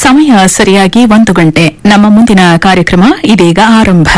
ಸಮಯ ಸರಿಯಾಗಿ ಒಂದು ಗಂಟೆ ನಮ್ಮ ಮುಂದಿನ ಕಾರ್ಯಕ್ರಮ ಇದೀಗ ಆರಂಭ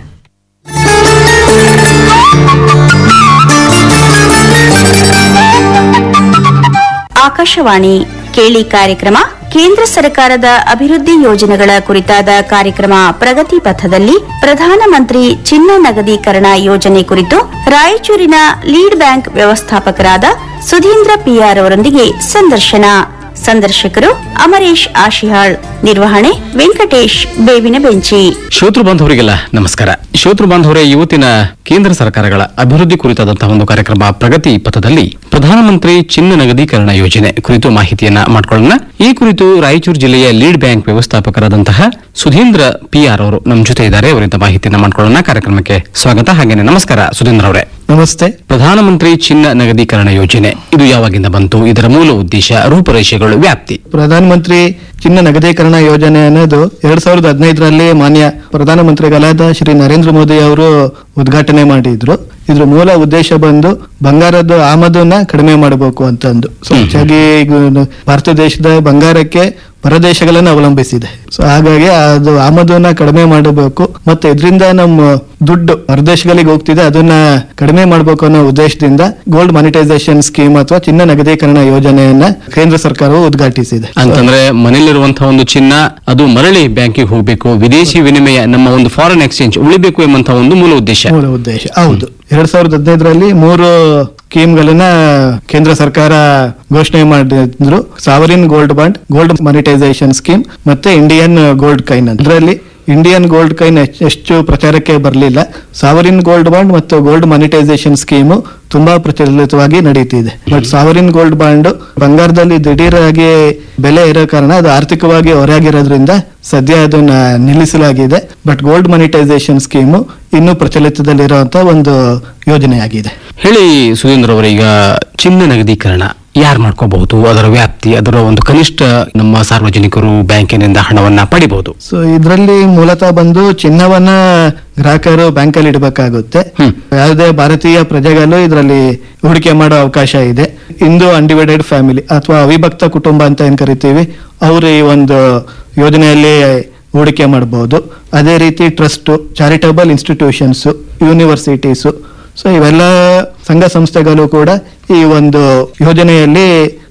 ಆಕಾಶವಾಣಿ ಕೇಳಿ ಕಾರ್ಯಕ್ರಮ ಕೇಂದ್ರ ಸರ್ಕಾರದ ಅಭಿವೃದ್ಧಿ ಯೋಜನೆಗಳ ಕುರಿತಾದ ಕಾರ್ಯಕ್ರಮ ಪ್ರಗತಿ ಪಥದಲ್ಲಿ ಪ್ರಧಾನಮಂತ್ರಿ ಚಿನ್ನ ನಗದೀಕರಣ ಯೋಜನೆ ಕುರಿತು ರಾಯಚೂರಿನ ಲೀಡ್ ಬ್ಯಾಂಕ್ ವ್ಯವಸ್ಥಾಪಕರಾದ ಸುಧೀಂದ್ರ ಪಿಆರ್ ಅವರೊಂದಿಗೆ ಸಂದರ್ಶನ ಸಂದರ್ಶಕರು ಅಮರೇಶ್ ಆಶಿಹಾಳ್ ನಿರ್ವಹಣೆ ವೆಂಕಟೇಶ್ ಬೇವಿನ ಬೆಂಚಿ ಶ್ರೋತೃ ಬಾಂಧವರಿಗೆಲ್ಲ ನಮಸ್ಕಾರ ಶ್ರೋತೃ ಬಾಂಧವರೇ ಇವತ್ತಿನ ಕೇಂದ್ರ ಸರ್ಕಾರಗಳ ಅಭಿವೃದ್ಧಿ ಕುರಿತಾದಂತಹ ಒಂದು ಕಾರ್ಯಕ್ರಮ ಪ್ರಗತಿ ಪಥದಲ್ಲಿ ಪ್ರಧಾನಮಂತ್ರಿ ಚಿನ್ನ ನಗದೀಕರಣ ಯೋಜನೆ ಕುರಿತು ಮಾಹಿತಿಯನ್ನ ಮಾಡಿಕೊಳ್ಳೋಣ ಈ ಕುರಿತು ರಾಯಚೂರು ಜಿಲ್ಲೆಯ ಲೀಡ್ ಬ್ಯಾಂಕ್ ವ್ಯವಸ್ಥಾಪಕರಾದಂತಹ ಸುಧೀಂದ್ರ ಪಿಆರ್ ಅವರು ನಮ್ಮ ಜೊತೆ ಇದ್ದಾರೆ ಅವರಿಂದ ಮಾಹಿತಿಯನ್ನ ಮಾಡಿಕೊಳ್ಳೋಣ ಕಾರ್ಯಕ್ರಮಕ್ಕೆ ಸ್ವಾಗತ ಹಾಗೇನೆ ನಮಸ್ಕಾರ ಸುಧೀಂದ್ರ ಅವರೇ ನಮಸ್ತೆ ಪ್ರಧಾನಮಂತ್ರಿ ಚಿನ್ನ ನಗದೀಕರಣ ಯೋಜನೆ ಇದು ಯಾವಾಗಿಂದ ಬಂತು ಇದರ ಮೂಲ ಉದ್ದೇಶ ರೂಪರೇಷೆಗಳು ವ್ಯಾಪ್ತಿ ಪ್ರಧಾನಮಂತ್ರಿ ಚಿನ್ನ ನಗದೀಕರಣ ಯೋಜನೆ ಅನ್ನೋದು ಎರಡ್ ಸಾವಿರದ ಹದಿನೈದರಲ್ಲಿ ಮಾನ್ಯ ಪ್ರಧಾನಮಂತ್ರಿಗಳಾದ ಶ್ರೀ ನರೇಂದ್ರ ಮೋದಿ ಅವರು ಉದ್ಘಾಟನೆ ಮಾಡಿದ್ರು ಇದ್ರ ಮೂಲ ಉದ್ದೇಶ ಬಂದು ಬಂಗಾರದ ಆಮದನ್ನ ಕಡಿಮೆ ಮಾಡಬೇಕು ಅಂತಂದು ಸೊ ಹೆಚ್ಚಾಗಿ ಈಗ ಭಾರತ ದೇಶದ ಬಂಗಾರಕ್ಕೆ ಪರದೇಶಗಳನ್ನ ಅವಲಂಬಿಸಿದೆ ಸೊ ಹಾಗಾಗಿ ಅದು ಆಮದನ್ನ ಕಡಿಮೆ ಮಾಡಬೇಕು ಮತ್ತೆ ಇದರಿಂದ ನಮ್ಮ ದುಡ್ಡು ಹೊರದೇಶಗಳಿಗೆ ಹೋಗ್ತಿದೆ ಅದನ್ನ ಕಡಿಮೆ ಮಾಡಬೇಕು ಅನ್ನೋ ಉದ್ದೇಶದಿಂದ ಗೋಲ್ಡ್ ಮಾನಿಟೈಸೇಷನ್ ಸ್ಕೀಮ್ ಅಥವಾ ಚಿನ್ನ ನಗದೀಕರಣ ಯೋಜನೆಯನ್ನ ಕೇಂದ್ರ ಸರ್ಕಾರವು ಉದ್ಘಾಟಿಸಿದೆ ಅಂತಂದ್ರೆ ಮನೆಯಲ್ಲಿರುವಂತಹ ಒಂದು ಚಿನ್ನ ಅದು ಮರಳಿ ಬ್ಯಾಂಕಿಗೆ ಹೋಗಬೇಕು ವಿದೇಶಿ ವಿನಿಮಯ ನಮ್ಮ ಒಂದು ಫಾರಿನ್ ಎಕ್ಸ್ಚೇಂಜ್ ಉಳಿಬೇಕು ಎಂಬಂತಹ ಒಂದು ಮೂಲ ಉದ್ದೇಶ ಮೂಲ ಉದ್ದೇಶ ಹೌದು ಎರಡ್ ಸಾವಿರದ ಹದಿನೈದರಲ್ಲಿ ಮೂರು ಸ್ಕೀಮ್ಗಳನ್ನ ಕೇಂದ್ರ ಸರ್ಕಾರ ಘೋಷಣೆ ಮಾಡಿದ್ರು sovereign gold bond gold monetisation scheme ಮತ್ತೆ ಇಂಡಿಯನ್ ಗೋಲ್ಡ್ ಕೈನ್ ಅಂತ ಇದರಲ್ಲಿ ಇಂಡಿಯನ್ ಗೋಲ್ಡ್ ಕೈನ್ ಹೆಚ್ಚ್- ಹೆಚ್ಚು ಪ್ರಚಾರಕ್ಕೆ ಬರಲಿಲ್ಲ ಸಾವರಿನ್ ಗೋಲ್ಡ್ ಬಾಂಡ್ ಮತ್ತು ಗೋಲ್ಡ್ ಮಾನಿಟೈಸೇಷನ್ ಸ್ಕೀಮು ತುಂಬಾ ಪ್ರಚಲಿತವಾಗಿ ನಡೀತಿದೆ ಬಟ್ ಸಾವರಿನ್ ಗೋಲ್ಡ್ ಬಾಂಡ್ ಬಂಗಾರದಲ್ಲಿ ದಿಢೀರಾಗಿ ಬೆಲೆ ಇರೋ ಕಾರಣ ಅದು ಆರ್ಥಿಕವಾಗಿ ಹೊರೆಯಾಗಿರೋದ್ರಿಂದ ಸದ್ಯ ಅದನ್ನ ನಿಲ್ಲಿಸಲಾಗಿದೆ ಬಟ್ ಗೋಲ್ಡ್ ಮಾನಿಟೈಸೇಷನ್ ಸ್ಕೀಮು ಇನ್ನೂ ಪ್ರಚಲಿತದಲ್ಲಿರುವಂತ ಒಂದು ಯೋಜನೆಯಾಗಿದೆ ಹೇಳಿ ಸುಧೀಂದ್ರ ಅವರ ಈಗ ಚಿನ್ನ ನಗದೀಕರಣ ಯಾರು ಮಾಡ್ಕೋಬಹುದು ಅದರ ವ್ಯಾಪ್ತಿ ಅದರ ಒಂದು ಕನಿಷ್ಠ ನಮ್ಮ ಸಾರ್ವಜನಿಕರು ಬ್ಯಾಂಕಿನಿಂದ ಹಣವನ್ನ ಪಡಿಬಹುದು ಸೊ ಇದರಲ್ಲಿ ಮೂಲತಃ ಬಂದು ಚಿನ್ನವನ್ನ ಗ್ರಾಹಕರು ಬ್ಯಾಂಕಲ್ಲಿ ಇಡಬೇಕಾಗುತ್ತೆ ಹ್ಮ್. ಯಾವುದೇ ಭಾರತೀಯ ಪ್ರಜೆಗಳು ಇದರಲ್ಲಿ ಹೂಡಿಕೆ ಮಾಡೋ ಅವಕಾಶ ಇದೆ ಇಂದು ಅನ್ಡಿವೈಡೆಡ್ ಫ್ಯಾಮಿಲಿ ಅಥವಾ ಅವಿಭಕ್ತ ಕುಟುಂಬ ಅಂತ ಏನ್ ಕರಿತೀವಿ ಅವರು ಈ ಒಂದು ಯೋಜನೆಯಲ್ಲಿ ಹೂಡಿಕೆ ಮಾಡಬಹುದು ಅದೇ ರೀತಿ trust charitable institutions universities so ಇವೆಲ್ಲ ಸಂಘ ಸಂಸ್ಥೆಗಳು ಕೂಡ ಈ ಒಂದು ಯೋಜನೆಯಲ್ಲಿ